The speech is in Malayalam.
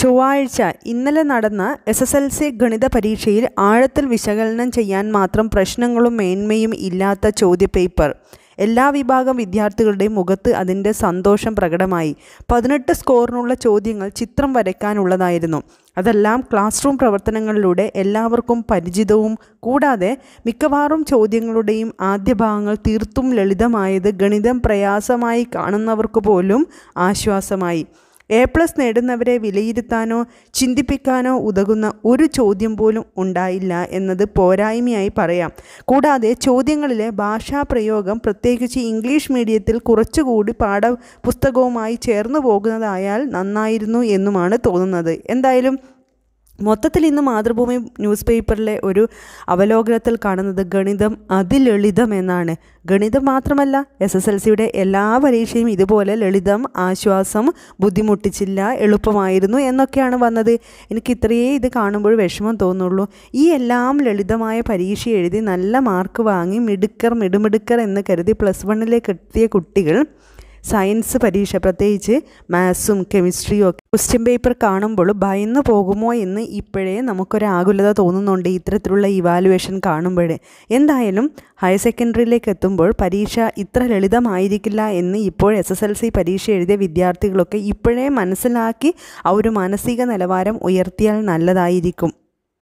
ചൊവ്വാഴ്ച ഇന്നലെ നടന്ന എസ് എസ് എൽ സി ഗണിത പരീക്ഷയിൽ ആഴത്തിൽ വിശകലനം ചെയ്യാൻ മാത്രം പ്രശ്നങ്ങളും മേന്മയും ഇല്ലാത്ത ചോദ്യപേപ്പർ എല്ലാ വിഭാഗം വിദ്യാർത്ഥികളുടെയും മുഖത്ത് അതിൻ്റെ സന്തോഷം പ്രകടമായി പതിനെട്ട് സ്കോറിനുള്ള ചോദ്യങ്ങൾ ചിത്രം വരയ്ക്കാനുള്ളതായിരുന്നു അതെല്ലാം ക്ലാസ് റൂം പ്രവർത്തനങ്ങളിലൂടെ എല്ലാവർക്കും പരിചിതവും കൂടാതെ മിക്കവാറും ചോദ്യങ്ങളുടെയും ആദ്യ ഭാഗങ്ങൾ തീർത്തും ലളിതമായത് ഗണിതം പ്രയാസമായി കാണുന്നവർക്ക് പോലും ആശ്വാസമായി എ പ്ലസ് നേടുന്നവരെ വിലയിരുത്താനോ ചിന്തിപ്പിക്കാനോ ഉതകുന്ന ഒരു ചോദ്യം പോലും ഉണ്ടായില്ല എന്നത് പോരായ്മയായി പറയാം കൂടാതെ ചോദ്യങ്ങളിലെ ഭാഷാപ്രയോഗം പ്രത്യേകിച്ച് ഇംഗ്ലീഷ് മീഡിയത്തിൽ കുറച്ചുകൂടി പാഠപുസ്തകവുമായി ചേർന്നു പോകുന്നതായാൽ നന്നായിരുന്നു എന്നുമാണ് തോന്നുന്നത് എന്തായാലും മൊത്തത്തിൽ ഇന്ന് മാതൃഭൂമി ന്യൂസ് പേപ്പറിലെ ഒരു അവലോകനത്തിൽ കാണുന്നത് ഗണിതം അതിലളിതം എന്നാണ് ഗണിതം മാത്രമല്ല എസ് എസ് എൽ സിയുടെ എല്ലാ പരീക്ഷയും ഇതുപോലെ ലളിതം ആശ്വാസം ബുദ്ധിമുട്ടിച്ചില്ല എളുപ്പമായിരുന്നു എന്നൊക്കെയാണ് വന്നത് എനിക്ക് ഇത്രയേ ഇത് കാണുമ്പോൾ വിഷമം തോന്നുള്ളൂ ഈ എല്ലാം ലളിതമായ പരീക്ഷ എഴുതി നല്ല മാർക്ക് വാങ്ങി മിടുക്കർ മിടുമിടുക്കർ എന്ന് കരുതി പ്ലസ് വണ്ണിലേക്ക് എത്തിയ കുട്ടികൾ സയൻസ് പരീക്ഷ പ്രത്യേകിച്ച് മാത്സും കെമിസ്ട്രിയും ഒക്കെ ക്വസ്റ്റ്യൻ പേപ്പർ കാണുമ്പോൾ ഭയന്നു പോകുമോ എന്ന് ഇപ്പോഴേ നമുക്കൊരാകുലത തോന്നുന്നുണ്ട് ഇത്തരത്തിലുള്ള ഇവാലുവേഷൻ കാണുമ്പോഴേ എന്തായാലും ഹയർ സെക്കൻഡറിയിലേക്ക് എത്തുമ്പോൾ പരീക്ഷ ഇത്ര ലളിതമായിരിക്കില്ല എന്ന് ഇപ്പോൾ എസ് എസ് എൽ സി പരീക്ഷ എഴുതിയ വിദ്യാർത്ഥികളൊക്കെ ഇപ്പോഴേ മനസ്സിലാക്കി ആ ഒരു മാനസിക നിലവാരം ഉയർത്തിയാൽ നല്ലതായിരിക്കും